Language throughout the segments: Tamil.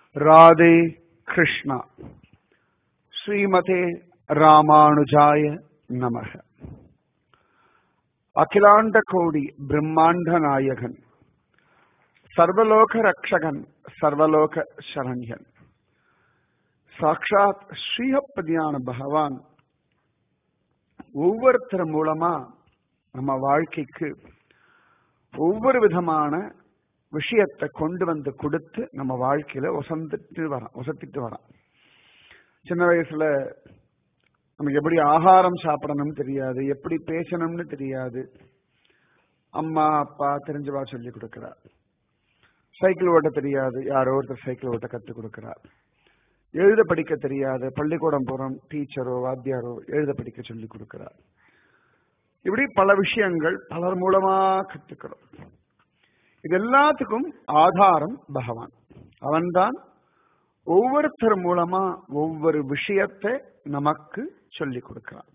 ராதே கிருஷ்ணா ஸ்ரீமதே ராமானுஜாய நமக அகிலாண்ட கோடி பிரம்மாண்ட நாயகன் சர்வலோக ரக்ஷகன் சர்வலோக சரண்யன் சாட்சாத் ஸ்ரீஹப்பதியான பகவான் ஒவ்வொருத்தர் மூலமா நம்ம வாழ்க்கைக்கு ஒவ்வொரு விதமான விஷயத்தை கொண்டு வந்து கொடுத்து நம்ம வாழ்க்கையில ஒசந்துட்டு வரோம் ஒசத்திட்டு வரோம் சின்ன வயசுல நமக்கு எப்படி ஆகாரம் சாப்பிடணும்னு தெரியாது எப்படி பேசணும்னு தெரியாது அம்மா அப்பா தெரிஞ்சவா சொல்லி கொடுக்கிறார் சைக்கிள் ஓட்ட தெரியாது யாரோ ஒருத்தர் சைக்கிள் ஓட்ட கற்றுக் கொடுக்கிறார் எழுத படிக்க தெரியாது பள்ளிக்கூடம் போறோம் டீச்சரோ வாத்தியாரோ எழுத படிக்க சொல்லி கொடுக்கிறார் இப்படி பல விஷயங்கள் பலர் மூலமா கத்துக்கிறோம் இது எல்லாத்துக்கும் ஆதாரம் பகவான் அவன்தான் ஒவ்வொருத்தர் மூலமா ஒவ்வொரு விஷயத்தை நமக்கு சொல்லி கொடுக்கிறான்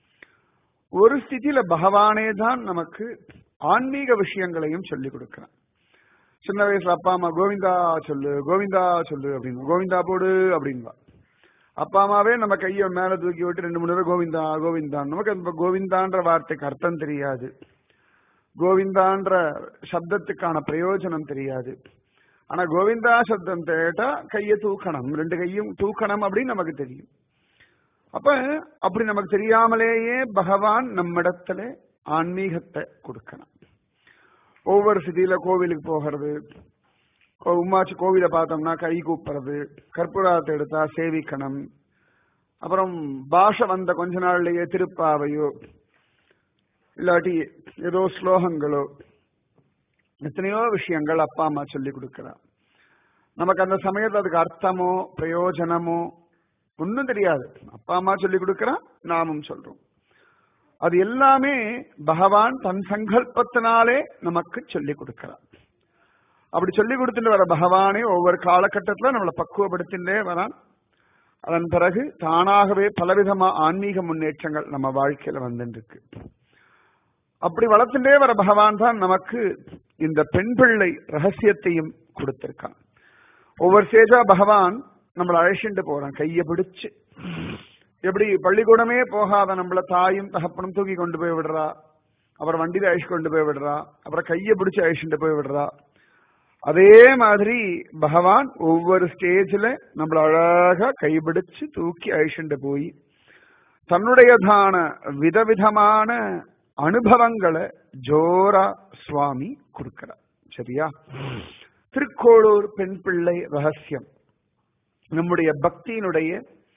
ஒரு ஸ்திதியில பகவானே தான் நமக்கு ஆன்மீக விஷயங்களையும் சொல்லி கொடுக்கிறான் சின்ன வயசுல அப்பா அம்மா கோவிந்தா சொல்லு கோவிந்தா சொல்லு அப்படின்னு கோவிந்தா போடு அப்படின்பா அப்பா அம்மாவே நம்ம கையை மேல தூக்கி விட்டு ரெண்டு மூணு தடவை கோவிந்தா கோவிந்தா நமக்கு அந்த கோவிந்தான்ற வார்த்தைக்கு அர்த்தம் தெரியாது கோவிந்தான்ற சப்தத்துக்கான பிரயோஜனம் தெரியாது ஆனா கோவிந்தா சப்தம் கேட்டா கையை தூக்கணும் ரெண்டு கையும் தூக்கணும் அப்படின்னு நமக்கு தெரியும் அப்ப அப்படி நமக்கு தெரியாமலேயே பகவான் நம்மிடத்துல ஆன்மீகத்தை கொடுக்கணும் ஒவ்வொரு சிதியில கோவிலுக்கு போகிறது உமாச்சு கோவிலை பார்த்தோம்னா கை கூப்புறது கற்பூரத்தை எடுத்தா சேவிக்கணும் அப்புறம் பாஷை வந்த கொஞ்ச நாள்லயே திருப்பாவையோ இல்லாட்டி ஏதோ ஸ்லோகங்களோ எத்தனையோ விஷயங்கள் அப்பா அம்மா சொல்லி கொடுக்கிறார் நமக்கு அந்த சமயத்துல அதுக்கு அர்த்தமோ பிரயோஜனமோ ஒன்றும் தெரியாது அப்பா அம்மா சொல்லி கொடுக்கிறா நாமும் சொல்றோம் அது எல்லாமே பகவான் தன் சங்கல்பத்தினாலே நமக்கு சொல்லி கொடுக்கிறார் அப்படி சொல்லி கொடுத்துட்டு வர பகவானே ஒவ்வொரு காலகட்டத்தில் நம்மளை பக்குவப்படுத்தின்றே வரான் அதன் பிறகு தானாகவே பலவிதமா ஆன்மீக முன்னேற்றங்கள் நம்ம வாழ்க்கையில வந்துருக்கு அப்படி வளர்த்துட்டே வர பகவான் தான் நமக்கு இந்த பெண் பிள்ளை ரகசியத்தையும் கொடுத்திருக்கான் ஒவ்வொரு ஸ்டேஜா பகவான் நம்மளை அழைச்சிட்டு போறான் கையை பிடிச்சு எப்படி பள்ளிக்கூடமே போகாத நம்மள தாயும் தகப்பனும் தூக்கி கொண்டு போய் விடுறா அப்புறம் வண்டியில அழிச்சு கொண்டு போய் விடுறா அப்புறம் கையை பிடிச்சு அழிச்சுட்டு போய் விடுறா அதே மாதிரி பகவான் ஒவ்வொரு ஸ்டேஜ்ல நம்மள அழகா கைபிடிச்சு தூக்கி அழிச்சுட்டு போய் தன்னுடையதான விதவிதமான அனுபவங்களை ஜோரா சுவாமி கொடுக்கிறார் சரியா திருக்கோளூர் பெண் பிள்ளை ரகசியம் நம்முடைய பக்தியினுடைய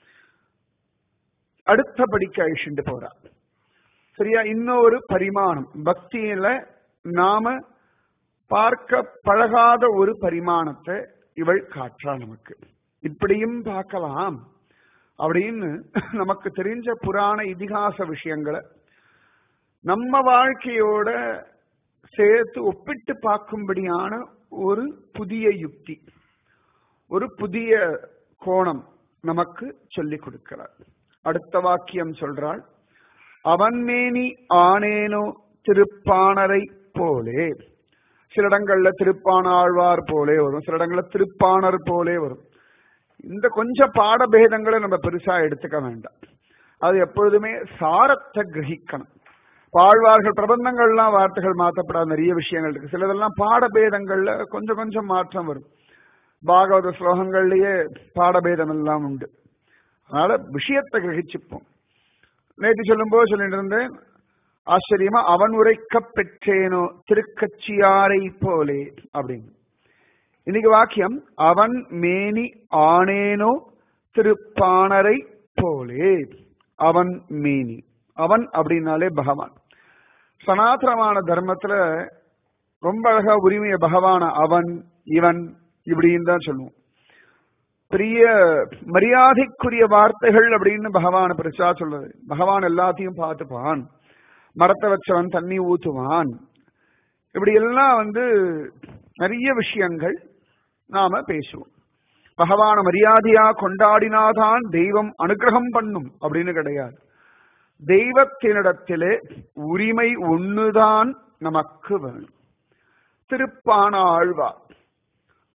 அடுத்த படிக்க அழிச்சுட்டு போறார் சரியா இன்னொரு பரிமாணம் பக்தியில நாம பார்க்க பழகாத ஒரு பரிமாணத்தை இவள் காற்றா நமக்கு இப்படியும் பார்க்கலாம் அப்படின்னு நமக்கு தெரிஞ்ச புராண இதிகாச விஷயங்களை நம்ம வாழ்க்கையோட சேர்த்து ஒப்பிட்டு பார்க்கும்படியான ஒரு புதிய யுக்தி ஒரு புதிய கோணம் நமக்கு சொல்லிக் கொடுக்கிறார் அடுத்த வாக்கியம் சொல்றாள் அவன் மேனி ஆனேனோ திருப்பாணரை போலே சில இடங்கள்ல திருப்பானாழ்வார் போலே வரும் சில இடங்கள்ல திருப்பாணர் போலே வரும் இந்த கொஞ்சம் பாடபேதங்களை நம்ம பெருசா எடுத்துக்க வேண்டாம் அது எப்பொழுதுமே சாரத்தை கிரகிக்கணும் பாழ்வார்கள் பிரபந்தங்கள்லாம் வார்த்தைகள் மாற்றப்படாத நிறைய விஷயங்கள் இருக்கு சிலதெல்லாம் பாடபேதங்கள்ல கொஞ்சம் கொஞ்சம் மாற்றம் வரும் பாகவத ஸ்லோகங்கள்லயே பாடபேதம் எல்லாம் உண்டு அதனால விஷயத்தை கிரகிச்சுப்போம் நேற்று சொல்லும்போது சொல்லிட்டு இருந்தேன் ஆச்சரியமா அவன் உரைக்க பெற்றேனோ திருக்கச்சியாரை போலே அப்படின்னு இன்னைக்கு வாக்கியம் அவன் மேனி ஆனேனோ திருப்பாணரை போலே அவன் மேனி அவன் அப்படின்னாலே பகவான் சனாதனமான தர்மத்துல ரொம்ப அழகா உரிமைய பகவான அவன் இவன் இப்படின்னு தான் சொல்லுவோம் பெரிய மரியாதைக்குரிய வார்த்தைகள் அப்படின்னு பகவான் பெருசா சொல்றது பகவான் எல்லாத்தையும் பார்த்துப்பான் மரத்தை வச்சவன் தண்ணி ஊத்துவான் இப்படி எல்லாம் வந்து நிறைய விஷயங்கள் நாம பேசுவோம் பகவான மரியாதையா கொண்டாடினாதான் தெய்வம் அனுகிரகம் பண்ணும் அப்படின்னு கிடையாது தெய்வத்தினிடத்திலே உரிமை ஒண்ணுதான் நமக்கு வேணும் திருப்பான ஆழ்வார்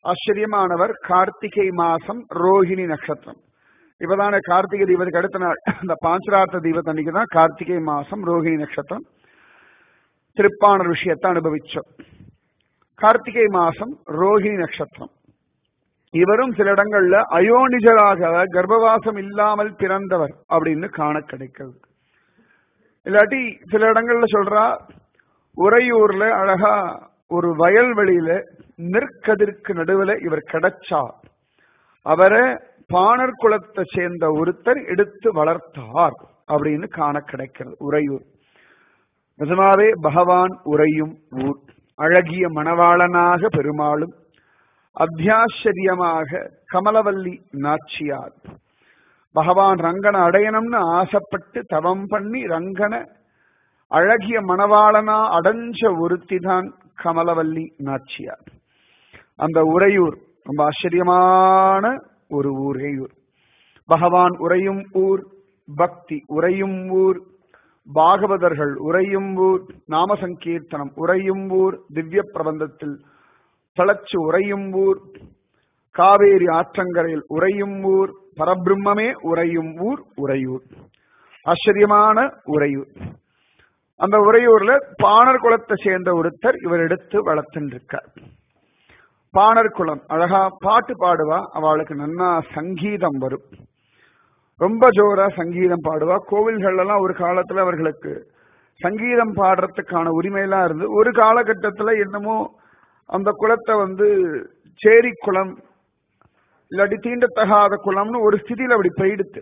ஆச்சரியமானவர் கார்த்திகை மாசம் ரோஹிணி நட்சத்திரம் இப்பதானே கார்த்திகை தீபத்துக்கு அடுத்த நாள் அந்த பாஞ்சரார்த்த தீபத்து அன்னைக்கு தான் கார்த்திகை மாசம் ரோஹிணி நட்சத்திரம் திருப்பாணர் விஷயத்தை அனுபவிச்சோம் கார்த்திகை மாசம் ரோஹிணி நட்சத்திரம் இவரும் சில இடங்கள்ல அயோனிஜராக கர்ப்பவாசம் இல்லாமல் பிறந்தவர் அப்படின்னு காண கிடைக்கிறது இல்லாட்டி சில இடங்கள்ல சொல்றா உறையூர்ல அழகா ஒரு வயல்வெளியில நெற்கதிர்க்கு நடுவுல இவர் கிடைச்சா அவரை பாணர் குலத்தை சேர்ந்த ஒருத்தர் எடுத்து வளர்த்தார் அப்படின்னு காண கிடைக்கிறது உறையூர் நிஜமாவே பகவான் உறையும் ஊர் அழகிய மணவாளனாக பெருமாளும் அத்தியாச்சரியமாக கமலவல்லி நாச்சியார் பகவான் ரங்கனை அடையணும்னு ஆசைப்பட்டு தவம் பண்ணி ரங்கனை அழகிய மணவாளனா அடைஞ்ச ஒருத்தி தான் கமலவல்லி நாச்சியார் அந்த உறையூர் ரொம்ப ஆச்சரியமான ஒரு ஊரேயூர் பகவான் உறையும் ஊர் பக்தி உறையும் ஊர் பாகவதர்கள் உறையும் ஊர் நாம சங்கீர்த்தனம் உறையும் ஊர் திவ்ய பிரபந்தத்தில் தளச்சு உறையும் ஊர் காவேரி ஆற்றங்கரையில் உறையும் ஊர் பரபிரம்மே உறையும் ஊர் உறையூர் ஆச்சரியமான உறையூர் அந்த உறையூர்ல பாணர் குலத்தை சேர்ந்த ஒருத்தர் இவர் எடுத்து வளர்த்துருக்கார் பாணர் குலம் அழகா பாட்டு பாடுவா அவளுக்கு நன்னா சங்கீதம் வரும் ரொம்ப ஜோரா சங்கீதம் பாடுவா கோவில்கள் எல்லாம் ஒரு காலத்துல அவர்களுக்கு சங்கீதம் பாடுறதுக்கான உரிமையெல்லாம் இருந்து ஒரு காலகட்டத்துல என்னமோ அந்த குலத்தை வந்து சேரி குளம் இல்லாட்டி தீண்டத்தகாத குளம்னு ஒரு ஸ்திதியில அப்படி போயிடுத்து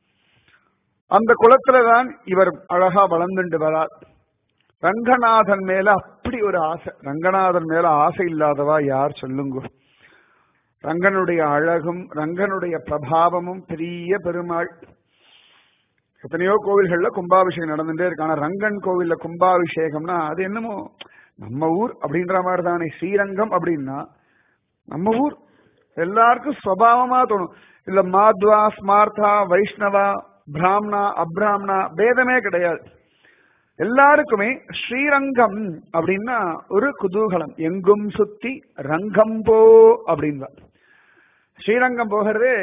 அந்த குளத்துலதான் இவர் அழகா வளர்ந்துண்டு வரார் ரங்கநாதன் மேல அப்படி ஒரு ஆசை ரங்கநாதன் மேல ஆசை இல்லாதவா யார் சொல்லுங்க ரங்கனுடைய அழகும் ரங்கனுடைய பிரபாவமும் பெரிய பெருமாள் எத்தனையோ கோவில்கள்ல கும்பாபிஷேகம் நடந்துட்டே இருக்கு ஆனா ரங்கன் கோவில்ல கும்பாபிஷேகம்னா அது என்னமோ நம்ம ஊர் அப்படின்ற மாதிரி தானே ஸ்ரீரங்கம் அப்படின்னா நம்ம ஊர் எல்லாருக்கும் சுவாவமா தோணும் இல்ல மாத்வா ஸ்மார்த்தா வைஷ்ணவா பிராமணா அப்ராம்னா பேதமே கிடையாது எல்லாருக்குமே ஸ்ரீரங்கம் அப்படின்னா ஒரு குதூகலம் எங்கும் சுத்தி ரங்கம் போ அப்படின்னா ஸ்ரீரங்கம் போகிறதே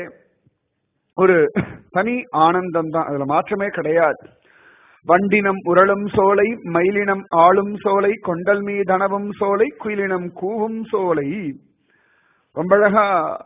ஒரு தனி ஆனந்தம் தான் அதுல மாற்றமே கிடையாது வண்டினம் உரளும் சோலை மயிலினம் ஆளும் சோலை கொண்டல் மீதனவும் சோலை குயிலினம் கூவும் சோலை ரொம்ப அழகா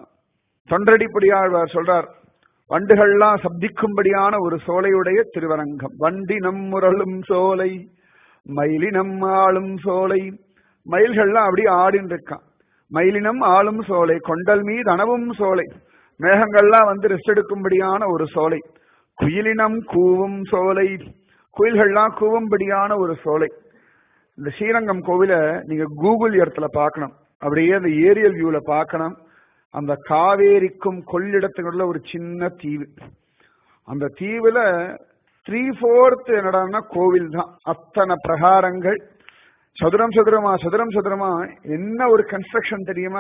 தொண்டடிப்படியாழ்வார் சொல்றார் வண்டுகள்லாம் சப்திக்கும்படியான ஒரு சோலையுடைய திருவரங்கம் வண்டினம் முரளும் சோலை மயிலினம் ஆளும் சோலை மயில்கள்லாம் அப்படியே ஆடின்னு இருக்கான் மயிலினம் ஆளும் சோலை கொண்டல் மீது அணவும் சோலை மேகங்கள்லாம் வந்து ரெஸ்ட் எடுக்கும்படியான ஒரு சோலை குயிலினம் கூவும் சோலை குயில்கள்லாம் கூவும்படியான ஒரு சோலை இந்த ஸ்ரீரங்கம் கோவில நீங்க கூகுள் இடத்துல பார்க்கணும் அப்படியே அந்த ஏரியல் வியூல பார்க்கணும் அந்த காவேரிக்கும் கொள்ளிடத்துக்குள்ள ஒரு சின்ன தீவு அந்த தீவுல த்ரீ ஃபோர்த் என்னடான்னா கோவில் தான் அத்தனை பிரகாரங்கள் சதுரம் சதுரமா சதுரம் சதுரமா என்ன ஒரு கன்ஸ்ட்ரக்ஷன் தெரியுமா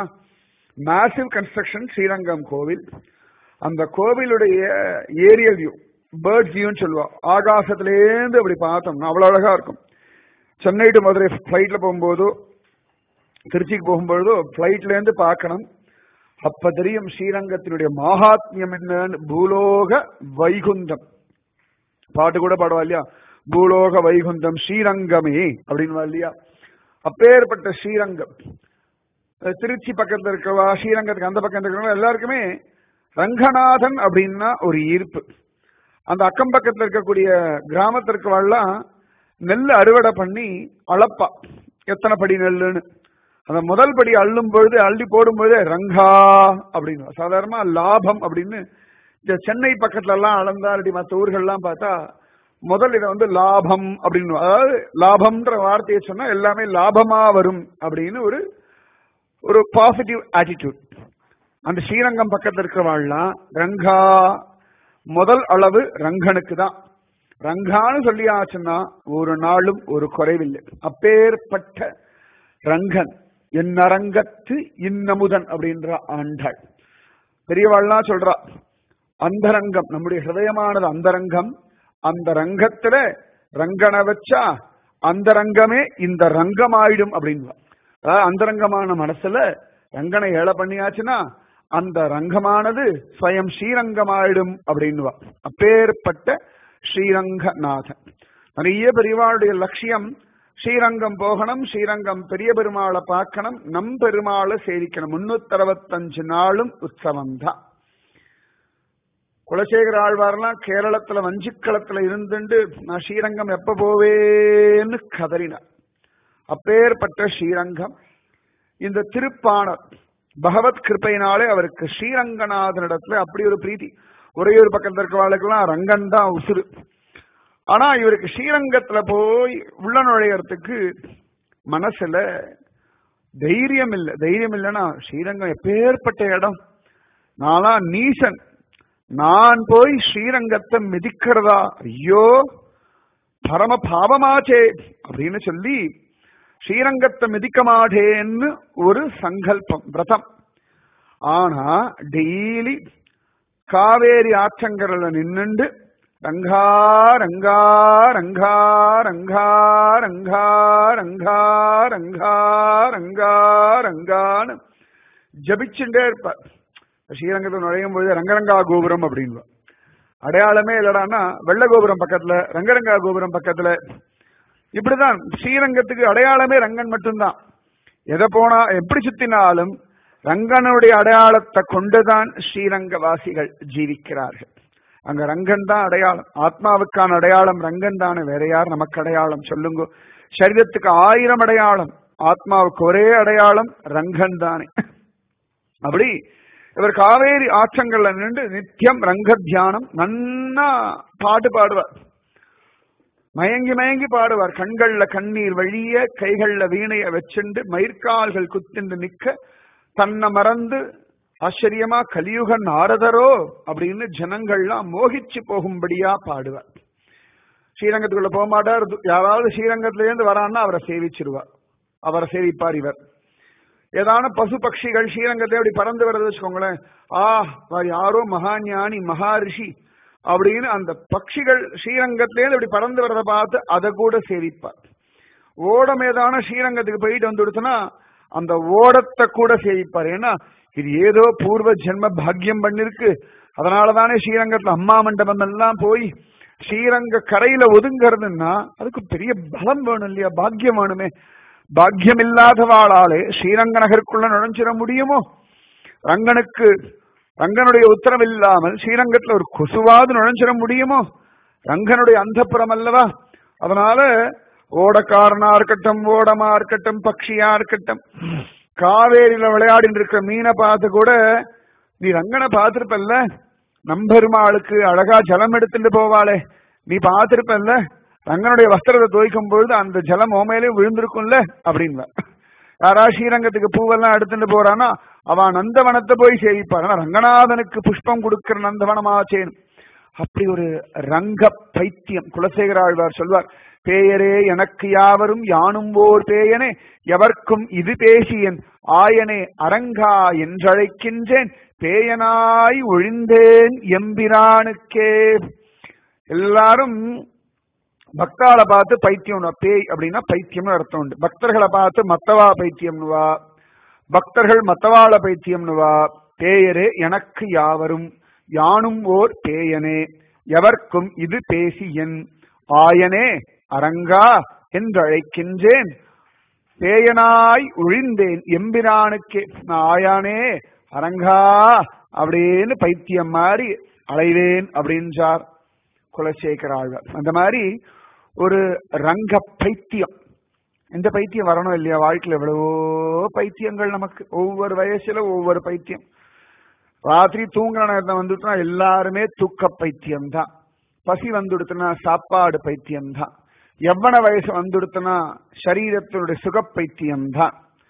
மேசிவ் கன்ஸ்ட்ரக்ஷன் ஸ்ரீரங்கம் கோவில் அந்த கோவிலுடைய ஏரியல் வியூ பேர்ட் வியூன்னு சொல்லுவா ஆகாசத்திலேருந்து அப்படி பார்த்தோம்னா அவ்வளவு அழகா இருக்கும் சென்னை டு மதுரை ஃபிளைட்ல போகும்போதோ திருச்சிக்கு போகும்போதோ ஃபிளைட்ல இருந்து பார்க்கணும் அப்ப தெரியும் ஸ்ரீரங்கத்தினுடைய மகாத்மியம் என்னன்னு பூலோக வைகுந்தம் பாட்டு கூட பாடுவா இல்லையா பூலோக வைகுந்தம் ஸ்ரீரங்கமே அப்படின்னு இல்லையா அப்பேற்பட்ட ஸ்ரீரங்கம் திருச்சி பக்கத்துல இருக்கவா ஸ்ரீரங்கத்துக்கு அந்த பக்கம் இருக்கிறவங்க எல்லாருக்குமே ரங்கநாதன் அப்படின்னா ஒரு ஈர்ப்பு அந்த அக்கம் பக்கத்துல இருக்கக்கூடிய கிராமத்திற்கு வாழலாம் நெல் அறுவடை பண்ணி அளப்பா எத்தனை படி நெல்லுன்னு அந்த முதல் படி அள்ளும் பொழுது அள்ளி போடும்பொழுது ரங்கா அப்படின்னு சாதாரணமா லாபம் அப்படின்னு இந்த சென்னை பக்கத்துல எல்லாம் அளந்தா அப்படி மற்ற ஊர்கள்லாம் பார்த்தா முதல் இதை வந்து லாபம் அப்படின்னு அதாவது லாபம்ன்ற வார்த்தையை சொன்னா எல்லாமே லாபமா வரும் அப்படின்னு ஒரு ஒரு பாசிட்டிவ் ஆட்டிடியூட் அந்த ஸ்ரீரங்கம் பக்கத்துல இருக்கிறவாள்லாம் ரங்கா முதல் அளவு ரங்கனுக்கு தான் ரங்கான்னு சொல்லியாச்சுன்னா ஒரு நாளும் ஒரு குறைவில்லை அப்பேற்பட்ட ரங்கன் என் அரங்கத்து இன்னமுதன் அப்படின்ற ஆண்டாள் பெரியவாள்லாம் சொல்றா அந்தரங்கம் நம்முடைய ஹிருதயமானது அந்தரங்கம் அந்த ரங்கத்துல ரங்கனை வச்சா அந்த ரங்கமே இந்த ரங்கமாயிடும் அப்படின்னு அதாவது அந்தரங்கமான மனசுல ரங்கனை ஏழை பண்ணியாச்சுன்னா அந்த ரங்கமானது ஸ்வயம் ஸ்ரீரங்கமாயிடும் அப்படின்னுவா அப்பேற்பட்ட ஸ்ரீரங்கநாதன் நிறைய பெரியவாளுடைய லட்சியம் ஸ்ரீரங்கம் போகணும் ஸ்ரீரங்கம் பெரிய பெருமாளை பார்க்கணும் நம் பெருமாளை சேவிக்கணும் முன்னூத்தி அறுபத்தஞ்சு நாளும் உற்சவம் தான் குலசேகர ஆழ்வார்லாம் கேரளத்துல வஞ்சிக்களத்துல இருந்துட்டு நான் ஸ்ரீரங்கம் எப்ப போவேன்னு கதறினார் அப்பேற்பட்ட ஸ்ரீரங்கம் இந்த திருப்பாணர் பகவத் கிருப்பையினாலே அவருக்கு ஸ்ரீரங்கநாதனிடத்துல அப்படி ஒரு பிரீத்தி ஒரே ஒரு பக்கத்துல இருக்கிறவாளுக்கெல்லாம் ரங்கன் தான் உசுறு ஆனா இவருக்கு ஸ்ரீரங்கத்துல போய் உள்ள நுழையறதுக்கு மனசுல தைரியம் இல்லை தைரியம் இல்லைன்னா ஸ்ரீரங்கம் எப்பேற்பட்ட இடம் நானா நீசன் நான் போய் ஸ்ரீரங்கத்தை மிதிக்கிறதா ஐயோ பரம பாவமாச்சே அப்படின்னு சொல்லி ஸ்ரீரங்கத்தை மிதிக்க மாட்டேன்னு ஒரு சங்கல்பம் விரதம் ஆனா டெய்லி காவேரி ஆற்றங்கரில் நின்னுண்டு ரங்கா ரங்கா ரங்கா ரங்கா ரங்கா ரங்கா ரங்கா ரங்கா ரங்கான்னு ஜபிச்சுட்டே இருப்பார் ஸ்ரீரங்கத்தில் நுழையும் பொழுது ரங்கரங்கா கோபுரம் அப்படின்னு அடையாளமே இல்லடான்னா வெள்ள கோபுரம் பக்கத்துல ரங்கரங்கா கோபுரம் பக்கத்துல இப்படிதான் ஸ்ரீரங்கத்துக்கு அடையாளமே ரங்கன் மட்டும்தான் எதை போனா எப்படி சுத்தினாலும் ரங்கனுடைய அடையாளத்தை கொண்டுதான் ஸ்ரீரங்க வாசிகள் ஜீவிக்கிறார்கள் அங்க ரங்கன் தான் அடையாளம் ஆத்மாவுக்கான அடையாளம் ரங்கன் தானே வேற யார் நமக்கு அடையாளம் சொல்லுங்க சரீரத்துக்கு ஆயிரம் அடையாளம் ஆத்மாவுக்கு ஒரே அடையாளம் ரங்கன் தானே அப்படி இவர் காவேரி ஆற்றங்கள்ல நின்று நித்தியம் ரங்க தியானம் நன்னா பாட்டு பாடுவார் மயங்கி மயங்கி பாடுவார் கண்கள்ல கண்ணீர் வழிய கைகள்ல வீணைய வச்சுண்டு மயிர்கால்கள் குத்திண்டு நிக்க தன்னை மறந்து ஆச்சரியமா கலியுக நாரதரோ அப்படின்னு ஜனங்கள்லாம் மோகிச்சு போகும்படியா பாடுவார் ஸ்ரீரங்கத்துக்குள்ள போக மாட்டார் யாராவது ஸ்ரீரங்கத்துல இருந்து வரான்னா அவரை சேவிச்சிருவார் அவரை சேவிப்பார் இவர் ஏதான பசு பட்சிகள் ஸ்ரீரங்கத்தை அப்படி பறந்து வர்றது வச்சுக்கோங்களேன் ஆ யாரோ மகாஞானி மகாரிஷி அப்படின்னு அந்த பட்சிகள் ஸ்ரீரங்கத்திலேருந்து இப்படி பறந்து வர்றதை பார்த்து அதை கூட சேவிப்பார் ஓடம் ஏதான ஸ்ரீரங்கத்துக்கு போயிட்டு வந்து கொடுத்தனா அந்த ஓடத்தை கூட சேவிப்பார் ஏன்னா இது ஏதோ பூர்வ ஜென்ம பாக்கியம் பண்ணிருக்கு அதனாலதானே ஸ்ரீரங்கத்துல அம்மா மண்டபம் எல்லாம் போய் ஸ்ரீரங்க கரையில ஒதுங்கிறதுன்னா அதுக்கு பெரிய பலம் வேணும் இல்லையா பாக்கியம் வேணுமே பாக்கியம் இல்லாதவாளாலே ஸ்ரீரங்க நகருக்குள்ள நுழைஞ்சிட முடியுமோ ரங்கனுக்கு ரங்கனுடைய உத்தரவு இல்லாமல் ஸ்ரீரங்கத்துல ஒரு கொசுவாது நுழைஞ்சிட முடியுமோ ரங்கனுடைய அந்தப்புறம் அல்லவா அதனால ஓடக்காரனா இருக்கட்டும் ஓடமா இருக்கட்டும் பக்ஷியா இருக்கட்டும் காவேரியில விளையாடிட்டு இருக்கிற மீனை பார்த்து கூட நீ ரங்கனை பார்த்திருப்பல்ல நம்பெருமாளுக்கு அழகா ஜலம் எடுத்துட்டு போவாளே நீ பார்த்திருப்பல்ல ரங்கனுடைய வஸ்திரத்தை துவைக்கும் பொழுது அந்த ஜலம் ஓமையிலே விழுந்திருக்கும்ல அப்படின்வா யாரா ஸ்ரீரங்கத்துக்கு பூவெல்லாம் எடுத்துட்டு போறானா அவன் நந்தவனத்தை போய் சேவிப்பார் ஆனா ரங்கநாதனுக்கு புஷ்பம் கொடுக்கிற நந்தவனமாச்சேன் அப்படி ஒரு ரங்க பைத்தியம் குலசேகர ஆழ்வார் சொல்வார் பேயரே எனக்கு யாவரும் யானும் ஓர் பேயனே எவர்க்கும் இது பேசியன் ஆயனே அரங்கா என்றழைக்கின்றேன் பேயனாய் ஒழிந்தேன் எம்பிரானுக்கே எல்லாரும் பக்தாளை பார்த்து பைத்தியம் பேய் அப்படின்னா பைத்தியம்னு அர்த்தம் உண்டு பக்தர்களை பார்த்து மத்தவா பைத்தியம்னுவா பக்தர்கள் மத்தவாள பைத்தியம்னுவா பேயரே எனக்கு யாவரும் யானும் ஓர் பேயனே எவர்க்கும் இது பேசி என் ஆயனே அரங்கா என்று அழைக்கின்றேன் பேயனாய் ஒழிந்தேன் எம்பிரானுக்கே நான் ஆயானே அரங்கா அப்படின்னு பைத்தியம் மாதிரி அலைவேன் அப்படின்றார் குலசேகர ஆழ்வார் அந்த மாதிரி ஒரு ரங்க பைத்தியம் இந்த பைத்தியம் வரணும் இல்லையா வாழ்க்கையில் எவ்வளவோ பைத்தியங்கள் நமக்கு ஒவ்வொரு வயசுல ஒவ்வொரு பைத்தியம் ராத்திரி தூங்குற நேரத்தில் வந்துட்டுனா எல்லாருமே தூக்க பைத்தியம் தான் பசி வந்துடுத்துனா சாப்பாடு பைத்தியம் தான் எவ்வன வயசு வந்துடுத்துனா சரீரத்தினுடைய சுக பைத்தியம் தான்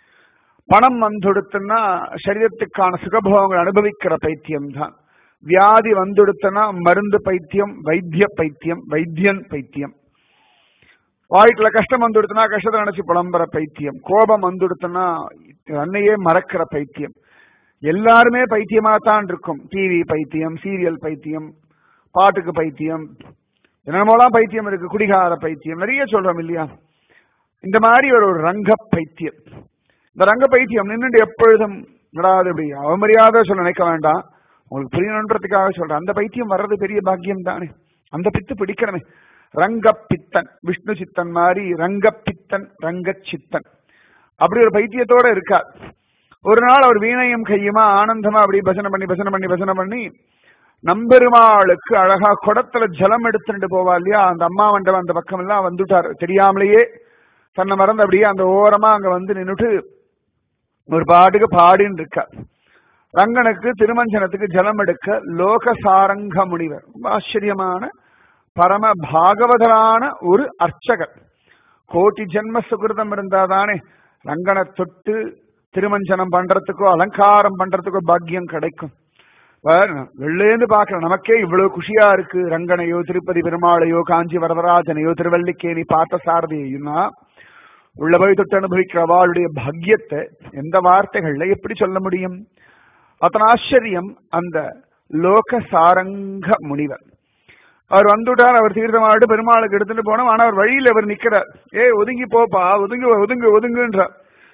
பணம் வந்துடுத்துனா சரீரத்துக்கான சுகபோகங்கள் அனுபவிக்கிற பைத்தியம் தான் வியாதி வந்துடுத்தனா மருந்து பைத்தியம் வைத்திய பைத்தியம் வைத்தியன் பைத்தியம் வாழ்க்கையில கஷ்டம் வந்துடுத்துனா கஷ்டத்தை நினைச்சு புலம்புற பைத்தியம் கோபம் வந்துடுத்துனா அன்னையே மறக்கிற பைத்தியம் எல்லாருமே பைத்தியமா தான் இருக்கும் டிவி பைத்தியம் சீரியல் பைத்தியம் பாட்டுக்கு பைத்தியம் என்னமோலாம் பைத்தியம் இருக்கு குடிகார பைத்தியம் நிறைய சொல்றோம் இல்லையா இந்த மாதிரி ஒரு ரங்க பைத்தியம் இந்த ரங்க பைத்தியம் நின்றுட்டு எப்பொழுதும் என்னடா அது இப்படி அவமரியாதை சொல்ல நினைக்க வேண்டாம் உங்களுக்கு புரியணுன்றதுக்காக சொல்றேன் அந்த பைத்தியம் வர்றது பெரிய பாக்கியம் தானே அந்த பித்து பிடிக்கணுமே ரங்கப்பித்தன் விஷ்ணு சித்தன் மாதிரி ரங்கப்பித்தன் ரங்கச்சித்தன் அப்படி ஒரு பைத்தியத்தோட இருக்கார் ஒரு நாள் அவர் வீணையும் கையுமா ஆனந்தமா அப்படி பஜனை பண்ணி பஜனை பண்ணி பஜனை பண்ணி நம்பெருமாளுக்கு அழகா குடத்துல ஜலம் எடுத்துட்டு போவா இல்லையா அந்த அம்மா மண்டபம் அந்த பக்கம் எல்லாம் வந்துட்டார் தெரியாமலேயே தன்னை மறந்து அப்படியே அந்த ஓரமா அங்க வந்து நின்னுட்டு ஒரு பாட்டுக்கு பாடின்னு இருக்கார் ரங்கனுக்கு திருமஞ்சனத்துக்கு ஜலம் எடுக்க லோகசாரங்க முனிவர் ரொம்ப ஆச்சரியமான பரம பாகவதரான ஒரு அர்ச்சகர் கோட்டி ஜென்ம சுகிருதம் இருந்தாதானே ரங்கனை தொட்டு திருமஞ்சனம் பண்றதுக்கோ அலங்காரம் பண்றதுக்கோ பாக்கியம் கிடைக்கும் வெளிலேந்து பாக்குற நமக்கே இவ்வளவு குஷியா இருக்கு ரங்கனையோ திருப்பதி பெருமாளையோ காஞ்சி வரதராஜனையோ திருவல்லிக்கேணி பார்த்த சாரதியையும்னா உள்ள போய் தொட்டு அனுபவிக்கிற அவளுடைய பாக்கியத்தை எந்த வார்த்தைகள்ல எப்படி சொல்ல முடியும் அத்தனை ஆச்சரியம் அந்த லோக சாரங்க முனிவர் அவர் வந்துட்டார் அவர் தீர்த்தமாட்டு பெருமாளுக்கு எடுத்துட்டு போனோம் ஆனா அவர் வழியில் அவர் நிக்கிறார் ஏ ஒதுங்கி போப்பா ஒதுங்கு ஒதுங்கு ஒதுங்குன்றார்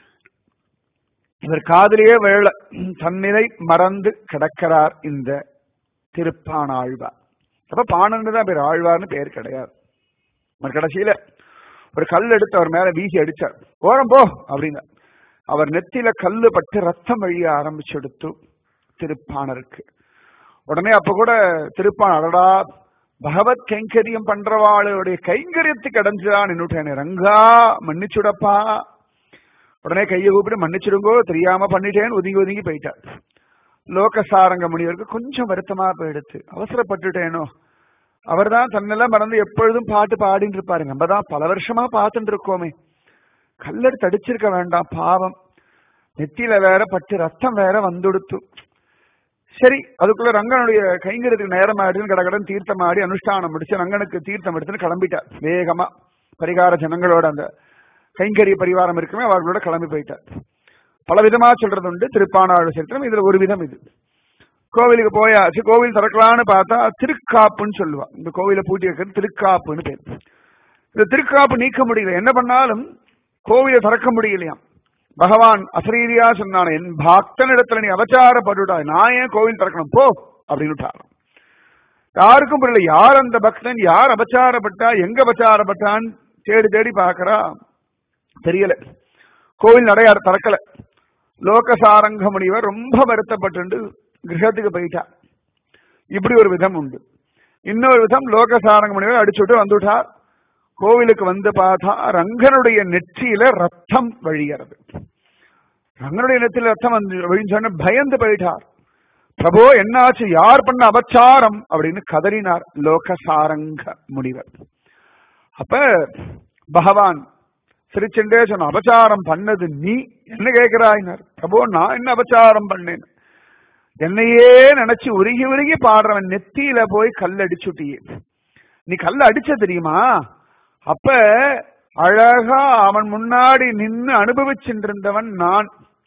இவர் காதலியே வேள தன்னிலை மறந்து கிடக்கிறார் இந்த திருப்பானாழ்வார் அப்ப பாணன்னு தான் பேர் ஆழ்வார்னு பேர் கிடையாது அவர் கடைசியில ஒரு கல் எடுத்து அவர் மேல வீசி அடிச்சார் ஓரம் போ அப்படின்னா அவர் நெத்தியில கல்லு பட்டு ரத்தம் வழிய ஆரம்பிச்சு எடுத்து திருப்பாணருக்கு உடனே அப்ப கூட திருப்பான் அடடா பகவத் கைங்கரியம் பண்றவாளுடைய கைங்கரியத்துக்கு அடைஞ்சுதான் நின்னுட்டேன் ரங்கா மன்னிச்சுடப்பா உடனே கையை கூப்பிட்டு மன்னிச்சிடுங்கோ தெரியாம பண்ணிட்டேன்னு ஒதுங்கி ஒதுங்கி போயிட்டார் லோகசாரங்க முனிவருக்கு கொஞ்சம் வருத்தமா போயிடுத்து அவசரப்பட்டுட்டேனோ அவர் தான் தன்னெல்லாம் மறந்து எப்பொழுதும் பாட்டு பாடிட்டு இருப்பாரு நம்ம தான் பல வருஷமா பார்த்துட்டு இருக்கோமே கல்லெடுத்து அடிச்சிருக்க வேண்டாம் பாவம் நெத்தியில வேற பட்டு ரத்தம் வேற வந்துடுத்து சரி அதுக்குள்ள ரங்கனுடைய கைங்கரத்துக்கு நேரம் ஆயிடுன்னு கடகடன் தீர்த்தம் ஆடி அனுஷ்டானம் முடிச்சு ரங்கனுக்கு தீர்த்தம் எடுத்துன்னு கிளம்பிட்டார் வேகமா பரிகார ஜனங்களோட அந்த கைங்கரிய பரிவாரம் இருக்குமே அவர்களோட கிளம்பி போயிட்டார் பல விதமா சொல்றது உண்டு திருப்பானாழ் சரித்திரம் இதுல ஒரு விதம் இது கோவிலுக்கு போயாச்சு கோவில் திறக்கலான்னு பார்த்தா திருக்காப்புன்னு சொல்லுவா இந்த கோவிலை பூட்டி வைக்கிறது திருக்காப்புன்னு பேர் இந்த திருக்காப்பு நீக்க முடியல என்ன பண்ணாலும் கோவிலை திறக்க முடியலையாம் பகவான் அசரீரியா சொன்னான என் பக்தன் இடத்துல நீ அவச்சாரப்பட்டுட்டா நான் ஏன் கோவில் திறக்கணும் போ அப்படின்னு யாருக்கும் புரியல யார் அந்த பக்தன் யார் அபச்சாரப்பட்டா எங்க அபச்சாரப்பட்டான்னு தேடி தேடி பாக்குறா தெரியல கோவில் நடையார் திறக்கல லோகசாரங்க முனிவர் ரொம்ப வருத்தப்பட்டு கிரகத்துக்கு போயிட்டா இப்படி ஒரு விதம் உண்டு இன்னொரு விதம் லோகசாரங்க முனிவர் அடிச்சுட்டு வந்துட்டார் கோவிலுக்கு வந்து பார்த்தா ரங்கனுடைய நெற்றியில ரத்தம் வழிகிறது ரங்கனுடைய நெற்றியில ரத்தம் வந்து வழிஞ்சோன்னு பயந்து போயிட்டார் பிரபோ என்னாச்சு யார் பண்ண அபச்சாரம் அப்படின்னு கதறினார் லோகசாரங்க முனிவர் அப்ப பகவான் சிரிச்சுண்டே சொன்ன அபச்சாரம் பண்ணது நீ என்ன கேட்கிறாயினார் பிரபோ நான் என்ன அபச்சாரம் பண்ணேன் என்னையே நினைச்சு உருகி உருகி பாடுறவன் நெத்தியில போய் கல் அடிச்சுட்டியே நீ கல் அடிச்ச தெரியுமா அப்ப அழகா அவன் முன்னாடி நின்னு அனுபவிச்சுருந்தவன் நான்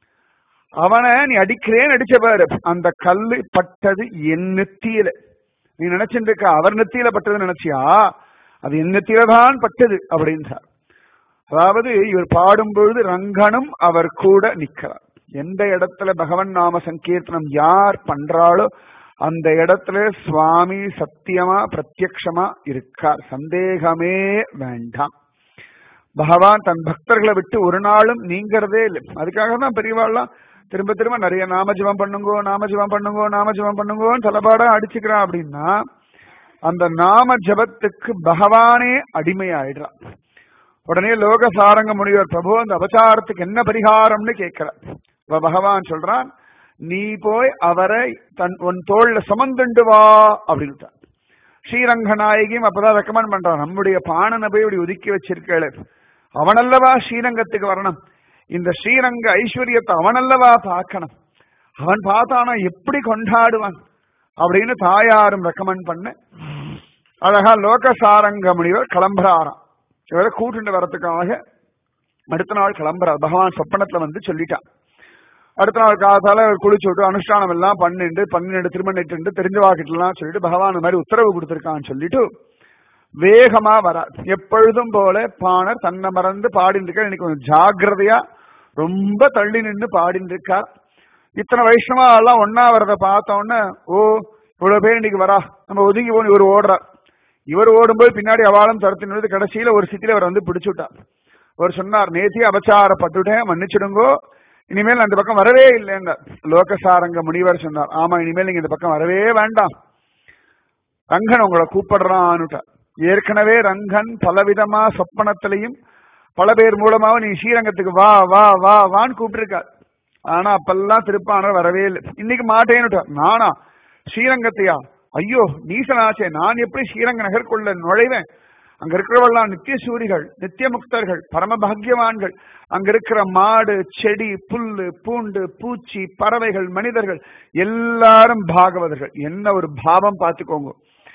அவனை நீ அடிக்கிறேன் அடிச்ச பாரு அந்த கல்லு பட்டது என் நெத்தியில நீ நினைச்சுட்டு இருக்க அவர் நெத்தியில பட்டது நினைச்சியா அது என் நெத்தியில தான் பட்டது அப்படின்றார் அதாவது இவர் பாடும் பொழுது ரங்கனும் அவர் கூட நிக்கிறார் எந்த இடத்துல பகவன் நாம சங்கீர்த்தனம் யார் பண்றாளோ அந்த இடத்துல சுவாமி சத்தியமா பிரத்யக்ஷமா இருக்கார் சந்தேகமே வேண்டாம் பகவான் தன் பக்தர்களை விட்டு ஒரு நாளும் நீங்கிறதே இல்லை அதுக்காக தான் பெரியவாள்லாம் திரும்ப திரும்ப நிறைய நாமஜபம் பண்ணுங்கோ நாமஜபம் பண்ணுங்கோ நாமஜபம் பண்ணுங்கோன்னு தலைபாடா அடிச்சுக்கிறான் அப்படின்னா அந்த நாம ஜபத்துக்கு பகவானே அடிமையாயிடுறான் உடனே லோக சாரங்க முனிவர் பிரபு அந்த அபச்சாரத்துக்கு என்ன பரிகாரம்னு கேட்கிறார் இப்ப பகவான் சொல்றான் நீ போய் அவரை தன் உன் தோல்ல சுமந்துண்டு வா அப்படின்ட்டார் ஸ்ரீரங்க நாயகியும் அப்பதான் ரெக்கமெண்ட் பண்றான் நம்முடைய பாணனை போய் இப்படி ஒதுக்கி வச்சிருக்கேளு அவனல்லவா ஸ்ரீரங்கத்துக்கு வரணும் இந்த ஸ்ரீரங்க ஐஸ்வர்யத்தை அவனல்லவா பார்க்கணும் அவன் பார்த்தானா எப்படி கொண்டாடுவான் அப்படின்னு தாயாரும் ரெக்கமெண்ட் பண்ண அழகா லோகசாரங்க முனிவர் கிளம்புறாராம் இவரை கூட்டுண்டு வரத்துக்காக அடுத்த நாள் கிளம்புறார் பகவான் சொப்பனத்துல வந்து சொல்லிட்டான் அடுத்த நாள் காலத்தால குளிச்சு விட்டு அனுஷ்டானம் எல்லாம் பன்னெண்டு பன்னெண்டு திருமணிட்டு தெரிஞ்ச வாக்கிட்டுலாம் சொல்லிட்டு பகவான் இந்த மாதிரி உத்தரவு கொடுத்திருக்கான்னு சொல்லிட்டு வேகமா வரார் எப்பொழுதும் போல பாணர் தன்னை மறந்து பாடிட்டு இருக்கார் இன்னைக்கு கொஞ்சம் ஜாகிரதையா ரொம்ப தள்ளி நின்று பாடிட்டு இருக்கார் இத்தனை வைஷ்ணவா எல்லாம் ஒன்னா வரத பார்த்த உடனே ஓ இவ்வளவு பேர் இன்னைக்கு வரா நம்ம ஒதுங்கி போன இவர் ஓடுறார் இவர் ஓடும்போது பின்னாடி அவாளம் துரத்தி நிறுத்தி கடைசியில ஒரு சிட்டில அவர் வந்து பிடிச்சு விட்டார் அவர் சொன்னார் நேத்தி அபச்சாரப்பட்டுட்டேன் மன்னிச்சிடுங்கோ இனிமேல் நான் இந்த பக்கம் வரவே இல்லைன்னார் லோகசாரங்க முனிவர் சொன்னார் ஆமா இனிமேல் நீங்க இந்த பக்கம் வரவே வேண்டாம் ரங்கன் உங்களை கூப்பிடுறான்னுட்டார் ஏற்கனவே ரங்கன் பலவிதமா சொப்பனத்திலையும் பல பேர் மூலமாவும் நீ ஸ்ரீரங்கத்துக்கு வா வா வா வான்னு கூப்பிட்டுருக்கார் ஆனா அப்பெல்லாம் திருப்பானர் வரவே இல்லை இன்னைக்கு மாட்டேன்னுட்டார் நானா ஸ்ரீரங்கத்தையா ஐயோ நீசனாச்சே நான் எப்படி ஸ்ரீரங்க நகருக்குள்ள நுழைவேன் அங்க இருக்கிறவெல்லாம் நித்திய சூரிகள் நித்திய முக்தர்கள் பரம பாக்யவான்கள் அங்க இருக்கிற மாடு செடி புல்லு பூண்டு பூச்சி பறவைகள் மனிதர்கள் எல்லாரும் பாகவதர்கள் என்ன ஒரு பாவம் பார்த்துக்கோங்க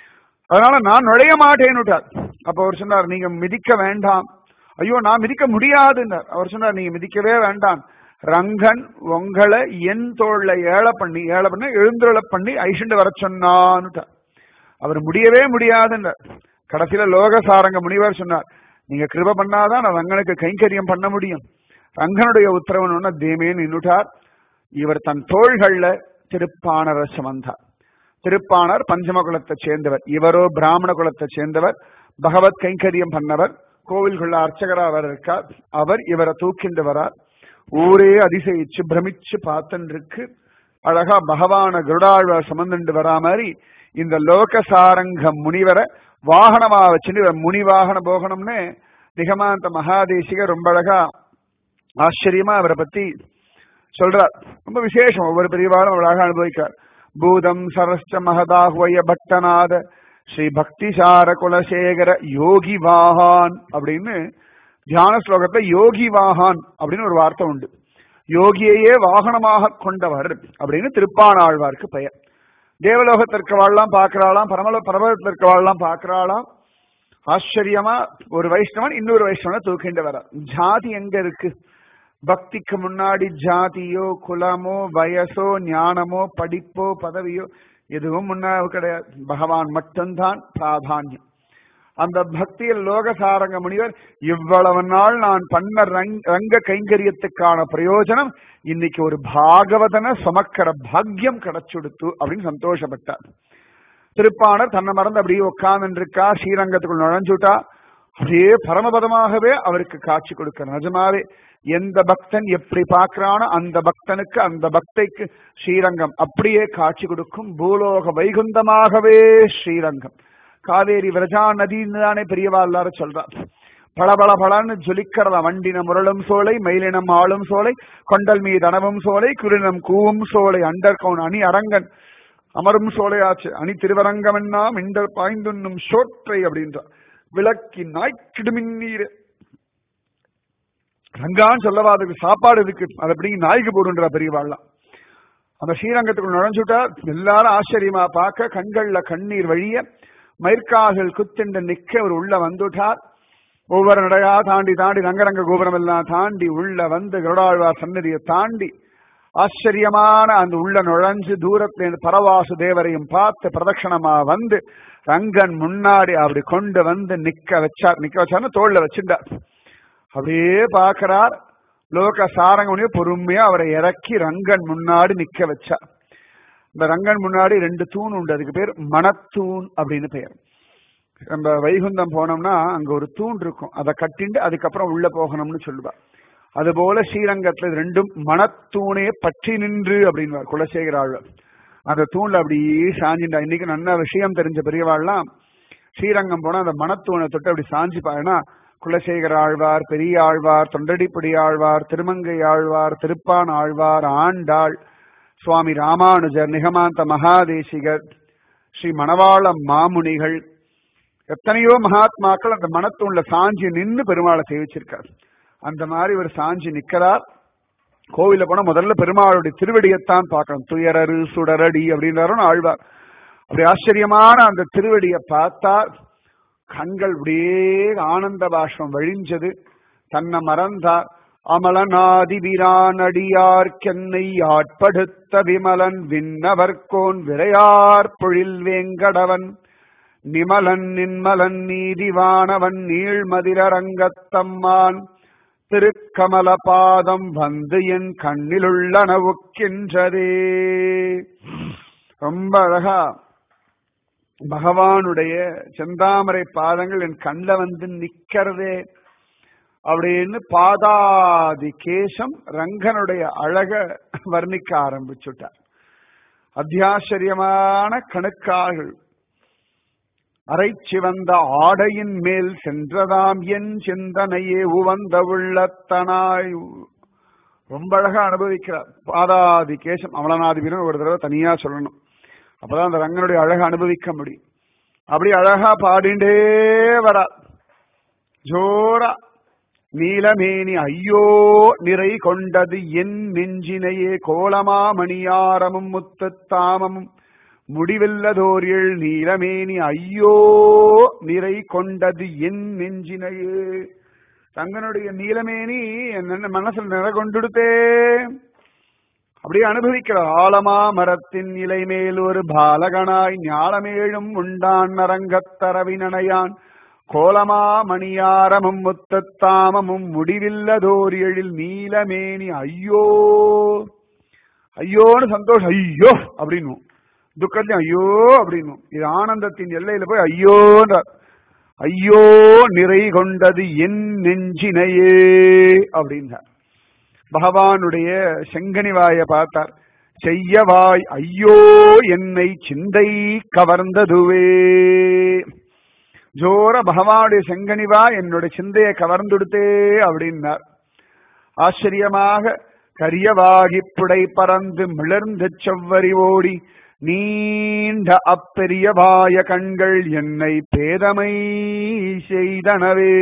அதனால நான் நுழைய மாட்டேன்னுட்டார் அப்ப அவர் சொன்னார் நீங்க மிதிக்க வேண்டாம் ஐயோ நான் மிதிக்க முடியாதுன்னார் அவர் சொன்னார் நீங்க மிதிக்கவே வேண்டாம் ரங்கன் உங்களை என் தோல்ல ஏழை பண்ணி ஏழை பண்ணி எழுந்துருள பண்ணி ஐஷண்டு வர சொன்னான்னுட்டார் அவர் முடியவே முடியாதுன்னார் கடைசியில லோகசாரங்க முனிவர் சொன்னார் நீங்க கிருப பண்ணாதான் நான் ரங்கனுக்கு கைங்கரியம் பண்ண முடியும் ரங்கனுடைய உத்தரவன் தேமேன்னு நின்னுட்டார் இவர் தன் தோள்கள்ல திருப்பாணர சுமந்தார் திருப்பாணர் பஞ்சம குலத்தை சேர்ந்தவர் இவரோ பிராமண குலத்தை சேர்ந்தவர் பகவத் கைங்கரியம் பண்ணவர் கோவில்குள்ள அர்ச்சகரா அவர் இருக்கார் அவர் இவரை தூக்கிண்டு வரார் ஊரே அதிசயிச்சு பிரமிச்சு பார்த்துன்னு இருக்கு அழகா பகவான கருடாழ்வார் சுமந்துண்டு வரா மாதிரி இந்த லோகசாரங்க முனிவரை வாகனமா வச்சுட்டு இவர் முனி வாகன போகணும்னு நிகமாந்த மகாதேசிக ரொம்ப அழகா ஆச்சரியமா அவரை பத்தி சொல்றார் ரொம்ப விசேஷம் ஒவ்வொரு பெரியவாரும் அழகாக அனுபவிக்கார் பூதம் சரஸ்ட மகதாஹ்வய பட்டநாத ஸ்ரீ பக்திசார குலசேகர யோகி வாகான் அப்படின்னு தியான ஸ்லோகத்துல யோகி வாகான் அப்படின்னு ஒரு வார்த்தை உண்டு யோகியையே வாகனமாக கொண்டவர் அப்படின்னு திருப்பானாழ்வார்க்கு பெயர் தேவலோகத்தில் இருக்கவாள்லாம் பார்க்கிறாளாம் பரமல பரமத்தில் இருக்கவாள்லாம் பார்க்கிறாளாம் ஆச்சரியமா ஒரு வைஷ்ணவன் இன்னொரு வைஷ்ணவனை தூக்கிண்டு வர ஜாதி எங்க இருக்கு பக்திக்கு முன்னாடி ஜாதியோ குலமோ வயசோ ஞானமோ படிப்போ பதவியோ எதுவும் முன்னாடி கிடையாது பகவான் மட்டும்தான் பிராதான்யம் அந்த பக்தியில் லோகசாரங்க முனிவர் இவ்வளவு நாள் நான் பண்ண ரங்க கைங்கரியத்துக்கான பிரயோஜனம் இன்னைக்கு ஒரு பாகவதன சுமக்கிற பாக்கியம் கிடைச்சுடுத்து அப்படின்னு சந்தோஷப்பட்டார் திருப்பாணர் தன்னை மறந்து அப்படியே உட்கார்ந்து இருக்கா ஸ்ரீரங்கத்துக்குள் நுழைஞ்சுட்டா அப்படியே பரமபதமாகவே அவருக்கு காட்சி கொடுக்க நிஜமாவே எந்த பக்தன் எப்படி பார்க்கிறானோ அந்த பக்தனுக்கு அந்த பக்தைக்கு ஸ்ரீரங்கம் அப்படியே காட்சி கொடுக்கும் பூலோக வைகுந்தமாகவே ஸ்ரீரங்கம் காவேரி விரஜா நதின்னு தானே பெரியவா எல்லாரும் சொல்றா பல பல பலன்னு ஜொலிக்கிறதா வண்டின முரளும் சோலை மயிலினம் ஆளும் சோலை கொண்டல் மீது அணவும் சோலை குரினம் கூவும் சோலை அண்டர்கவுன் அணி அரங்கன் அமரும் சோலையாச்சு அணி திருவரங்கம் என்ன மிண்டல் பாய்ந்துண்ணும் சோற்றை அப்படின்ற விளக்கி நாய்க்கிடுமின்னீர் ரங்கான்னு சொல்லவா அதுக்கு சாப்பாடு இருக்கு அது அப்படி நாய்க்கு போடுன்றா பெரியவாள்லாம் அந்த ஸ்ரீரங்கத்துக்குள் நுழைஞ்சுட்டா எல்லாரும் ஆச்சரியமா பார்க்க கண்கள்ல கண்ணீர் வழிய மயிர்கால்கள் குத்திண்டு நிக்க அவர் உள்ள வந்துட்டார் ஒவ்வொரு நடையா தாண்டி தாண்டி ரங்கரங்க கோபுரம் எல்லாம் தாண்டி உள்ள வந்து கருடாழ்வார் சன்னதியை தாண்டி ஆச்சரியமான அந்த உள்ள நுழைஞ்சு தூரத்துல பரவாசு தேவரையும் பார்த்து பிரதட்சணமா வந்து ரங்கன் முன்னாடி அப்படி கொண்டு வந்து நிக்க வச்சார் நிக்க வச்சார்னு தோல்ல வச்சிருந்தார் அப்படியே பார்க்கிறார் லோக சாரங்க பொறுமையா அவரை இறக்கி ரங்கன் முன்னாடி நிக்க வச்சார் இந்த ரங்கன் முன்னாடி ரெண்டு தூண் உண்டு அதுக்கு பேர் மணத்தூண் அப்படின்னு பெயர் நம்ம வைகுந்தம் போனோம்னா அங்க ஒரு தூண் இருக்கும் அதை கட்டிண்டு அதுக்கப்புறம் உள்ள போகணும்னு சொல்லுவா அதுபோல ஸ்ரீரங்கத்துல ரெண்டும் மணத்தூணே பற்றி நின்று அப்படின்வார் குலசேகர ஆழ்வார் அந்த தூண்ல அப்படியே சாஞ்சிண்டா இன்னைக்கு நல்ல விஷயம் தெரிஞ்ச பெரியவாள்லாம் ஸ்ரீரங்கம் போனா அந்த மணத்தூணை தொட்டு அப்படி சாஞ்சி பாருன்னா குலசேகர ஆழ்வார் பெரிய ஆழ்வார் தொண்டடிப்படி ஆழ்வார் திருமங்கை ஆழ்வார் திருப்பான் ஆழ்வார் ஆண்டாள் சுவாமி ராமானுஜர் நிகமாந்த மகாதேசிகர் ஸ்ரீ மணவாள மாமுனிகள் எத்தனையோ மகாத்மாக்கள் அந்த மனத்தூண்ல சாஞ்சி நின்று பெருமாளை சேவிச்சிருக்கார் அந்த மாதிரி ஒரு சாஞ்சி நிக்கிறார் கோவில போனா முதல்ல பெருமாளுடைய திருவடியைத்தான் பார்க்கணும் துயரரு சுடரடி அப்படின்றாரும் ஆழ்வார் அப்படி ஆச்சரியமான அந்த திருவடியை பார்த்தார் கண்கள் அப்படியே ஆனந்த பாஷம் வழிஞ்சது தன்னை மறந்தார் அமலநாதி அடியார்க்கென்னை ஆட்படுத்த விமலன் விண்ணவர்கோன் விரையார் பொழில் வேங்கடவன் நிமலன் நின்மலன் நீதிவானவன் நீழ்மதிரங்கத்தம்மான் திருக்கமல பாதம் வந்து என் கண்ணிலுள்ள நவுக்கின்றதே ரொம்ப அழகா பகவானுடைய செந்தாமரை பாதங்கள் என் கண்ணில் வந்து நிக்கிறதே அப்படின்னு பாதாதி கேசம் ரங்கனுடைய அழக வர்ணிக்க ஆரம்பிச்சுட்டார் அத்தியாச்சரியமான கணக்கார்கள் அரைச்சிவந்த ஆடையின் மேல் சென்றதாம் என் சிந்தனையே உவந்த உள்ளத்தனாய் ரொம்ப அழகா அனுபவிக்கிறார் பாதாதி கேசம் அமலநாதிபீரன் ஒரு தடவை தனியா சொல்லணும் அப்பதான் அந்த ரங்கனுடைய அழகை அனுபவிக்க முடியும் அப்படி அழகா பாடிண்டே வரா ஜோரா நீலமேனி ஐயோ நிறை கொண்டது என் நெஞ்சினையே கோலமா மணியாரமும் முத்துத்தாமமும் முடிவில்லதோரில் நீலமேனி ஐயோ நிறை கொண்டது என் நெஞ்சினையே தங்கனுடைய நீலமேனி என்ன மனசில் நிறை கொண்டுடுத்தே அப்படியே அனுபவிக்கிறார் ஆலமா மரத்தின் இலை மேல் ஒரு பாலகனாய் ஞாலமேழும் உண்டான் நரங்கத்தரவினனையான் கோலமா மணியாரமும் முத்தத்தாமமும் முடிவில்லதோர் எழில் நீலமேனி ஐயோ ஐயோன்னு சந்தோஷம் ஐயோ அப்படின்னு துக்கத்தையும் ஐயோ அப்படின்னு இது ஆனந்தத்தின் எல்லையில போய் ஐயோன்றார் ஐயோ நிறை கொண்டது என் நெஞ்சினையே அப்படின்றார் பகவானுடைய செங்கனிவாய பார்த்தார் செய்யவாய் ஐயோ என்னை சிந்தை கவர்ந்ததுவே ஜோர பகவானுடைய செங்கனிவா என்னுடைய சிந்தையை கவர்ந்துடுத்தே அப்படின்னார் ஆச்சரியமாக கரியவாகி புடை பறந்து மிளர்ந்து செவ்வரி ஓடி நீண்ட அப்பெரியவாய கண்கள் என்னை பேதமை செய்தனவே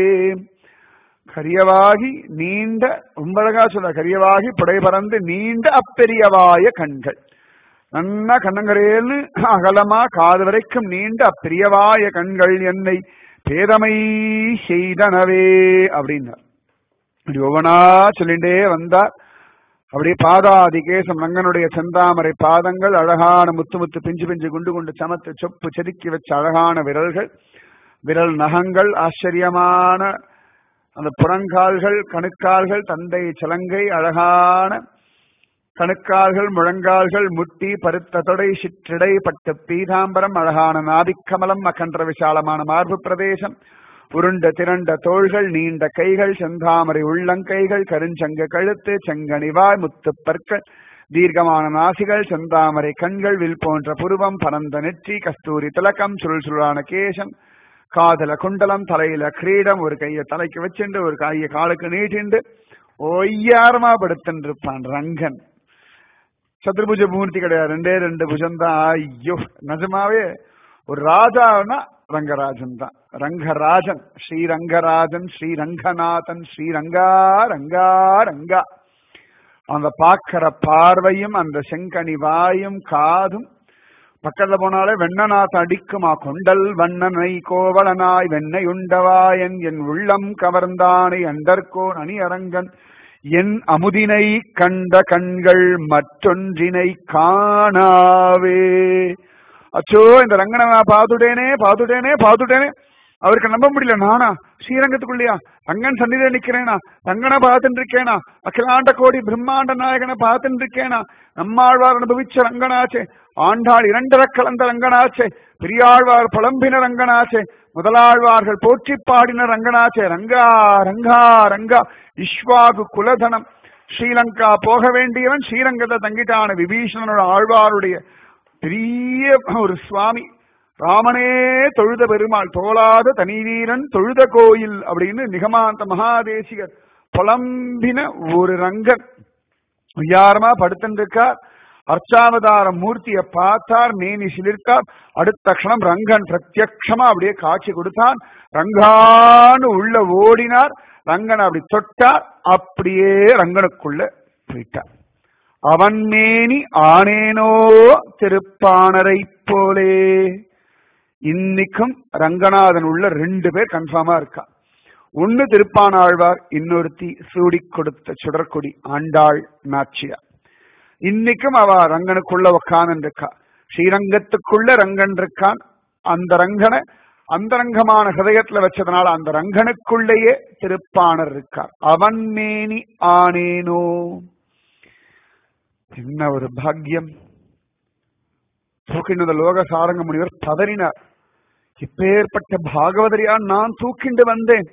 கரியவாகி நீண்ட ரொம்ப அழகா சொல்ல கரியவாகி புடை பறந்து நீண்ட அப்பெரியவாய கண்கள் நன்னா கண்ணங்கரேல்னு அகலமா காது வரைக்கும் நீண்ட அப்பெரியவாய கண்கள் என்னை பேதமை செய்தனவே அப்படின்னார் இப்படி ஒவ்வொன்றா சொல்லிண்டே வந்தார் அப்படியே பாதாதி கேசம் ரங்கனுடைய செந்தாமரை பாதங்கள் அழகான முத்து முத்து பிஞ்சு பிஞ்சு குண்டு குண்டு சமத்து சொப்பு செதுக்கி வச்ச அழகான விரல்கள் விரல் நகங்கள் ஆச்சரியமான அந்த புறங்கால்கள் கணுக்கால்கள் தந்தை சலங்கை அழகான கணுக்கால்கள் முழங்கால்கள் முட்டி பருத்த தொடை சிற்றிடை பட்டு பீதாம்பரம் அழகான நாதிக்கமலம் அகன்ற விசாலமான மார்பு பிரதேசம் உருண்ட திரண்ட தோள்கள் நீண்ட கைகள் செந்தாமரை உள்ளங்கைகள் கருஞ்சங்க கழுத்து செங்கனிவாய் முத்து பற்கள் தீர்க்கமான நாசிகள் செந்தாமரை கண்கள் வில் போன்ற புருவம் பரந்த நெற்றி கஸ்தூரி திலக்கம் சுருள் சுருளான கேசம் காதல குண்டலம் தலையில கிரீடம் ஒரு கைய தலைக்கு வச்சுண்டு ஒரு கைய காலுக்கு நீட்டிண்டு ஒய்யாரமா படுத்துட்டு இருப்பான் ரங்கன் சதுர்புஜ மூர்த்தி கிடையாது ரெண்டே ரெண்டு புஜம் தான் ஐயோ நிஜமாவே ஒரு ராஜானா ரங்கராஜன் தான் ரங்கராஜன் ஸ்ரீரங்கராஜன் ஸ்ரீரங்கநாதன் ஸ்ரீரங்கா ரங்கா ரங்கா அந்த பாக்கிற பார்வையும் அந்த செங்கனி வாயும் காதும் பக்கத்துல போனாலே வெண்ணநாத் அடிக்குமா கொண்டல் வண்ணனை கோவலனாய் வெண்ணை உண்டவாயன் என் உள்ளம் கவர்ந்தானை அண்டர்கோன் அணி அரங்கன் என் அமுதினை கண்ட கண்கள் மற்றொன்றினை காணாவே அச்சோ இந்த ரங்கனை நான் பாத்துட்டேனே பாத்துட்டேனே பாத்துட்டேனே அவருக்கு நம்ப முடியல நானா ஸ்ரீரங்கத்துக்குள்ளயா ரங்கன் சன்னிதியில நிக்கிறேனா ரங்கனை பார்த்துட்டு இருக்கேனா அகிலாண்ட கோடி பிரம்மாண்ட நாயகனை பார்த்துட்டு இருக்கேனா நம்மாழ்வார் அனுபவிச்ச ரங்கனாச்சே ஆண்டாள் இரண்டர கலந்த ரங்கனாச்சே பெரியாழ்வார் புலம்பின ரங்கனாச்சே முதலாழ்வார்கள் போற்றி பாடின ரங்கனாச்சே ரங்கா ரங்கா ரங்கா இஸ்வாகு குலதனம் ஸ்ரீலங்கா போக வேண்டியவன் ஸ்ரீரங்கத்தை தங்கிட்டான விபீஷணனோட ஆழ்வாருடைய பெரிய ஒரு சுவாமி ராமனே தொழுத பெருமாள் தோளாத தனிவீரன் தொழுத கோயில் அப்படின்னு நிகமாந்த மகாதேசிகர் புலம்பின ஒரு ரங்கன் உயாரமா படுத்திருக்கார் அர்ச்சாவதார மூர்த்தியை பார்த்தார் மேனி சிலிர்த்தார் அடுத்த க்ஷணம் ரங்கன் பிரத்யக்ஷமா அப்படியே காட்சி கொடுத்தான் ரங்கான்னு உள்ள ஓடினார் ரங்கன் அப்படி தொட்டார் அப்படியே ரங்கனுக்குள்ள போயிட்டார் அவன் மேனி ஆனேனோ திருப்பாணரை போலே இன்னைக்கும் ரங்கநாதன் உள்ள ரெண்டு பேர் கன்ஃபார்மா இருக்கா ஒன்னு திருப்பானாழ்வார் இன்னொருத்தி சூடி கொடுத்த சுடற்கொடி ஆண்டாள் நாச்சியா இன்னைக்கும் அவ ரங்கனுக்குள்ள உக்காந்து இருக்கா ஸ்ரீரங்கத்துக்குள்ள ரங்கன் இருக்கான் அந்த ரங்கனை அந்தரங்கமான ஹிருதயத்துல வச்சதுனால அந்த ரங்கனுக்குள்ளேயே திருப்பாணர் இருக்கார் அவன் மேனி ஆனேனோ என்ன ஒரு பாக்கியம் தூக்கின்ற லோக சாரங்க முனிவர் பதறினார் இப்பேற்பட்ட பாகவதரியா நான் தூக்கிண்டு வந்தேன்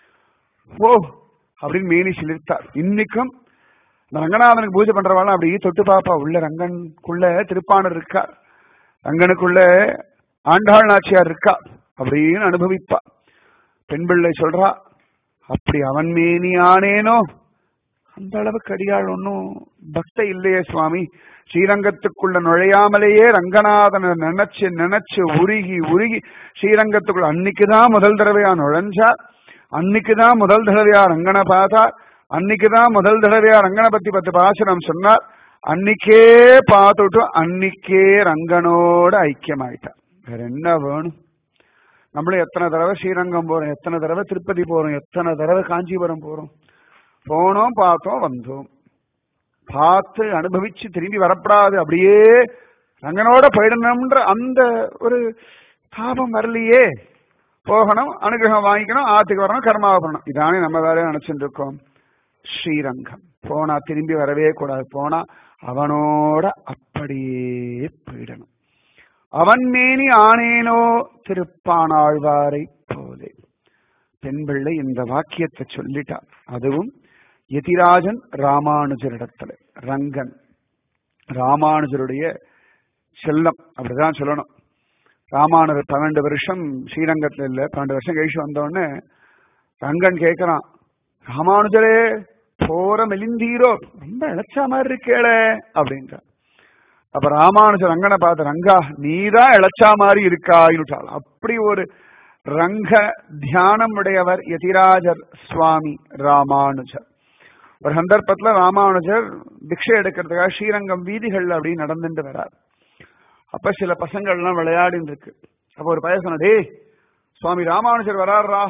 ஓ அப்படின்னு மேனி சிலிர்த்தார் இன்னைக்கும் இந்த ரங்கநாதனுக்கு பூஜை பண்றவாள் அப்படி தொட்டு பாப்பா உள்ள ரங்கனுக்குள்ள திருப்பாணர் இருக்கார் ரங்கனுக்குள்ள ஆண்டாள் நாச்சியார் இருக்கா அப்படின்னு அனுபவிப்பா பெண் பிள்ளை சொல்றா அப்படி அவன் மேனி ஆனேனோ அந்த அளவுக்கு அடியாள் ஒன்னும் பக்த இல்லையே சுவாமி ஸ்ரீரங்கத்துக்குள்ள நுழையாமலேயே ரங்கநாதனை நினைச்சு நினைச்சு உருகி உருகி ஸ்ரீரங்கத்துக்குள்ள அன்னைக்குதான் முதல் தடவையா நுழைஞ்சா அன்னைக்குதான் முதல் தடவையா ரங்கனை பார்த்தா அன்னைக்குதான் முதல் தடவையா ரங்கனை பத்தி பத்து பாசனம் சொன்னார் அன்னைக்கே பார்த்துட்டு அன்னைக்கே ரங்கனோட ஐக்கியமாயிட்டார் வேற என்ன வேணும் நம்மளும் எத்தனை தடவை ஸ்ரீரங்கம் போறோம் எத்தனை தடவை திருப்பதி போறோம் எத்தனை தடவை காஞ்சிபுரம் போறோம் போனோம் பார்த்தோம் வந்தோம் பார்த்து அனுபவிச்சு திரும்பி வரப்படாது அப்படியே ரங்கனோட போயிடணும்ன்ற அந்த ஒரு தாபம் வரலையே போகணும் அனுகிரகம் வாங்கிக்கணும் ஆத்துக்கு வரணும் கர்மாவை பண்ணணும் இதானே நம்ம வேலையை நினைச்சுட்டு இருக்கோம் ஸ்ரீரங்கம் போனா திரும்பி வரவே கூடாது போனா அவனோட அப்படியே போயிடணும் அவன் மேனி ஆனேனோ திருப்பானாழ்வாரை போலே பெண் பிள்ளை இந்த வாக்கியத்தை சொல்லிட்டான் அதுவும் யதிராஜன் ராமானுஜரிடத்துல ரங்கன் ராமானுஜருடைய செல்லம் அப்படிதான் சொல்லணும் ராமானுஜர் பன்னெண்டு வருஷம் ஸ்ரீரங்கத்துல இல்ல பன்னெண்டு வருஷம் கழிச்சு வந்தோடனே ரங்கன் கேட்கிறான் ராமானுஜரே போற மெலிந்தீரோ ரொம்ப இழைச்சா மாதிரி இருக்கேளே அப்படின்ற அப்ப ராமானுஜர் ரங்கனை பார்த்த ரங்கா நீதான் இழைச்சா மாதிரி இருக்காயினுட்டாள் அப்படி ஒரு ரங்க தியானம் உடையவர் யதிராஜர் சுவாமி ராமானுஜர் ஒரு சந்தர்ப்பத்துல ராமானுஜர் பிக்ஷை எடுக்கிறதுக்காக ஸ்ரீரங்கம் வீதிகள்ல அப்படி நடந்துட்டு வரார் அப்ப சில பசங்கள்லாம் விளையாடின்னு இருக்கு அப்ப ஒரு பையன் சொன்ன டேய் சுவாமி ராமானுஜர் வராருடா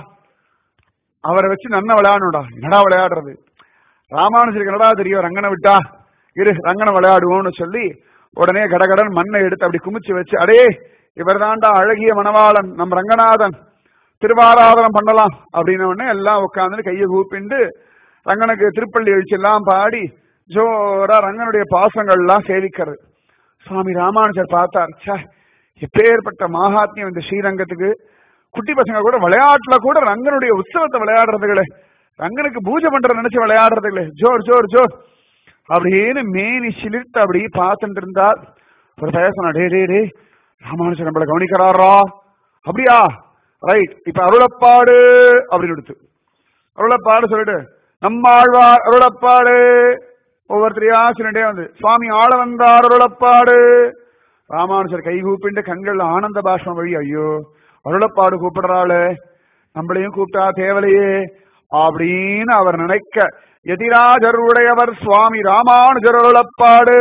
அவரை வச்சு நன்ன விளையாடணும்டா என்னடா விளையாடுறது ராமானுஜருக்கு என்னடா தெரியும் ரங்கனை விட்டா இரு ரங்கனை விளையாடுவோம்னு சொல்லி உடனே கடகடன் மண்ணை எடுத்து அப்படி குமிச்சு வச்சு அடே இவர் தாண்டா அழகிய மணவாளன் நம் ரங்கநாதன் திருவாராதனம் பண்ணலாம் அப்படின்ன உடனே எல்லாம் உட்காந்து கையை கூப்பிண்டு ரங்கனுக்கு திருப்பள்ளி எழுச்சி எல்லாம் பாடி ஜோரா ரங்கனுடைய பாசங்கள்லாம் சேவிக்கிறது சுவாமி ராமானுஜர் பார்த்தார் சே எப்பேற்பட்ட மாகாத்மியம் இந்த ஸ்ரீரங்கத்துக்கு குட்டி பசங்க கூட விளையாட்டுல கூட ரங்கனுடைய உற்சவத்தை விளையாடுறதுகளே ரங்கனுக்கு பூஜை பண்ற நினைச்சு விளையாடுறதுகளே ஜோர் ஜோர் ஜோர் அப்படின்னு மேனி சிலிர்த்து அப்படி பார்த்துட்டு இருந்தார் ஒரு பேசணும் டே டே டே ராமானுஜர் நம்மள கவனிக்கிறாரா அப்படியா ரைட் இப்ப அருளப்பாடு அப்படின்னு எடுத்து அருளப்பாடு சொல்லிட்டு நம்மாழ்வார் அருளப்பாடு ஒவ்வொருத்தரையா சொல்லிட்டே வந்து சுவாமி ஆள வந்தார் அருளப்பாடு ராமானுஜர் கை கூப்பிட்டு கண்கள் ஆனந்த பாஷ்பம் வழி ஐயோ அருளப்பாடு கூப்பிடுறாளு நம்மளையும் கூப்பிட்டா தேவலையே அப்படின்னு அவர் நினைக்க எதிராஜர் உடையவர் சுவாமி ராமானுஜர் அருளப்பாடு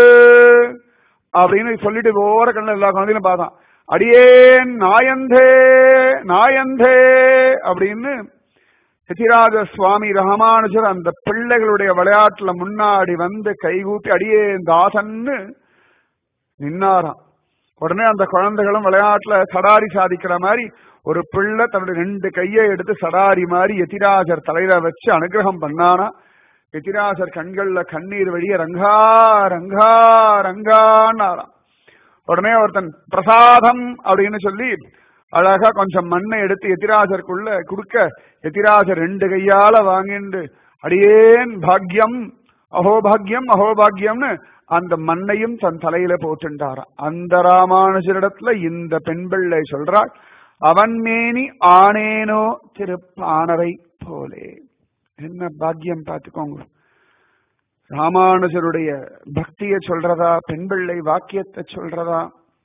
அப்படின்னு சொல்லிட்டு ஓர கண்ணு எல்லா குழந்தையும் பார்த்தான் அடியேன் நாயந்தே நாயந்தே அப்படின்னு சச்சிராஜ சுவாமி ராமானுஜர் அந்த பிள்ளைகளுடைய விளையாட்டுல முன்னாடி வந்து கைகூப்பி அடியே தாசன்னு நின்னாராம் உடனே அந்த குழந்தைகளும் விளையாட்டுல சடாரி சாதிக்கிற மாதிரி ஒரு பிள்ளை தன்னுடைய ரெண்டு கையை எடுத்து சடாரி மாதிரி எதிராஜர் தலையில வச்சு அனுகிரகம் பண்ணானா எதிராஜர் கண்கள்ல கண்ணீர் வழிய ரங்கா ரங்கா ரங்கான்னாராம் உடனே ஒருத்தன் பிரசாதம் அப்படின்னு சொல்லி அழகா கொஞ்சம் மண்ணை எடுத்து எதிராஜருக்குள்ள கொடுக்க எதிராஜர் ரெண்டு கையால வாங்கிண்டு அடியேன் பாக்யம் அஹோபாக்யம் அஹோபாக்யம்னு அந்த மண்ணையும் தன் தலையில போட்டுண்டாராம் அந்த ராமானுஜரிடத்துல இந்த பெண் பிள்ளை சொல்றாள் அவன் மேனி ஆனேனோ திருப்பானரை போலே என்ன பாக்கியம் பார்த்துக்கோங்க ராமானுஜருடைய பக்தியை சொல்றதா பெண் பிள்ளை வாக்கியத்தை சொல்றதா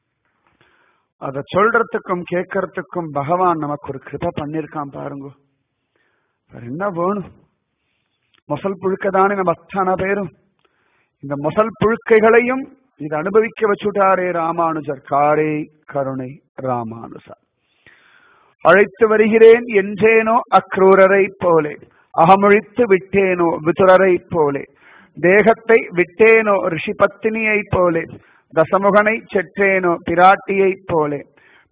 அத சொல்றதுக்கும் கேட்கறதுக்கும் பகவான் நமக்கு ஒரு கிருப பண்ணிருக்கான் பாருங்க வேற என்ன வேணும் மொசல் புழுக்க தானே நம்ம அத்தனை பேரும் இந்த மொசல் புழுக்கைகளையும் இது அனுபவிக்க வச்சுட்டாரே ராமானுஜர் காரே கருணை ராமானுஜர் அழைத்து வருகிறேன் என்றேனோ அக்ரூரரை போலே அகமொழித்து விட்டேனோ விதுரரை போலே தேகத்தை விட்டேனோ ரிஷி பத்தினியை போலே தசமுகனை செற்றேனோ பிராட்டியை போலே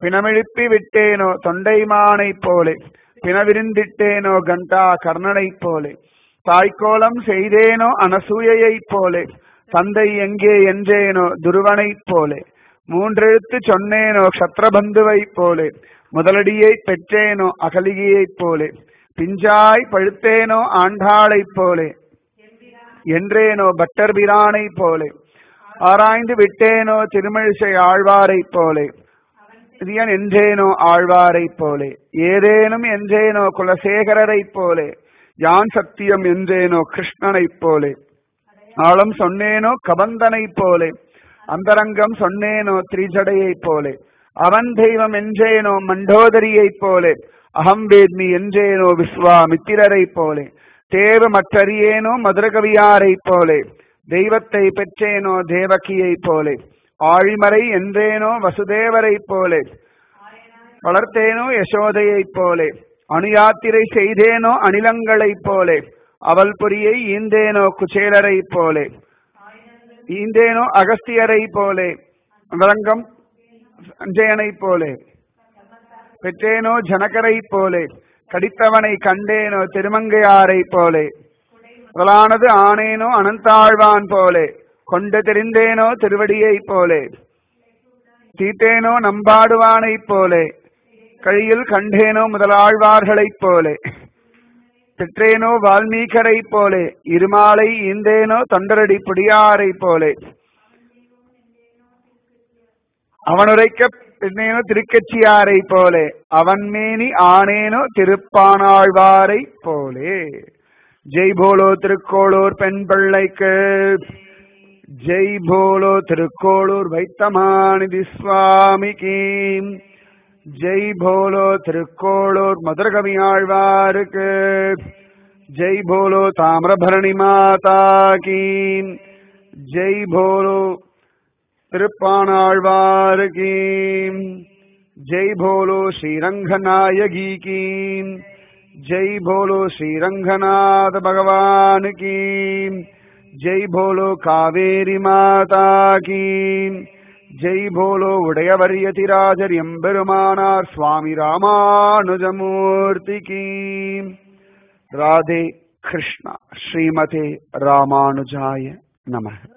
பிணமிழுப்பி விட்டேனோ தொண்டைமானை போலே பிணவிருந்திட்டேனோ கண்டா கர்ணனைப் போலே தாய்க்கோலம் செய்தேனோ அனசூயைப் போலே தந்தை எங்கே என்றேனோ துருவனைப் போலே மூன்றெழுத்து சொன்னேனோ க்ஷத்ரபந்துவைப் போலே முதலடியை பெற்றேனோ அகலிகையைப் போலே பிஞ்சாய் பழுத்தேனோ ஆண்டாளைப் போலே என்றேனோ பட்டர் பிரானைப் போலே ஆராய்ந்து விட்டேனோ திருமழிசை ஆழ்வாரைப் போலே பிரியன் என்றேனோ ஆழ்வாரைப் போலே ஏதேனும் என்றேனோ குலசேகரரைப் போலே யான் சத்தியம் என்றேனோ கிருஷ்ணனைப் போலே ஆழம் சொன்னேனோ கபந்தனைப் போலே அந்தரங்கம் சொன்னேனோ திரிஜடையைப் போலே அவன் தெய்வம் என்றேனோ மண்டோதரியைப் போலே அகம் வேத்மி என்றேனோ விஸ்வாமித்திரரைப் போலே தேவ மற்றறியேனோ மதுரகவியாரைப் போலே தெய்வத்தை பெற்றேனோ தேவகியைப் போலே ஆழிமறை என்றேனோ வசுதேவரைப் போலே வளர்த்தேனோ யசோதையைப் போலே அணுயாத்திரை செய்தேனோ அணிலங்களைப் போலே அவள் பொறியை ஈந்தேனோ குச்சேலரைப் போலே ஈந்தேனோ அகஸ்தியரைப் போலே விளங்கம் சஞ்சயனைப் போலே பெற்றேனோ ஜனகரைப் போலே கடித்தவனை கண்டேனோ திருமங்கையாரைப் போலே முதலானது ஆனேனோ அனந்தாழ்வான் போலே கொண்டு தெரிந்தேனோ திருவடியைப் போலே தீத்தேனோ நம்பாடுவானைப் போலே கழியில் கண்டேனோ முதலாழ்வார்களைப் போலே பெற்றேனோ வால்மீகரைப் போலே இருமாலை ஈந்தேனோ தொண்டரடி புடியாரைப் போலே அவனுரைக்க பெண்ணேனோ திருக்கட்சியாரை போலே அவன் மேனி ஆனேனோ திருப்பானாழ்வாரை போலே ஜெய் போலோ திருக்கோளூர் பெண் பிள்ளைக்கு ஜெய் போலோ திருக்கோளூர் வைத்தமாநிதி சுவாமிக்கு ஜெய் போலோ திருக்கோளூர் மதுரகவி ஆழ்வாருக்கு ஜெய் போலோ தாமிரபரணி மாதா கீ ஜெய் போலோ திருப்பானாழ்வாருக்கு ஜெய் போலோ ஸ்ரீரங்கநாயகி கீ ஜெய் போலோ ஸ்ரீரங்கநாத பகவான் கீ ஜெய் போலோ காவேரி மாதா கீ ஜெய் போலோ உடையவரியதிராஜர் எம்பெருமானார் சுவாமி ராமானுஜமூர்த்தி கீ ராதே கிருஷ்ணா ஸ்ரீமதே ராமானுஜாய நமः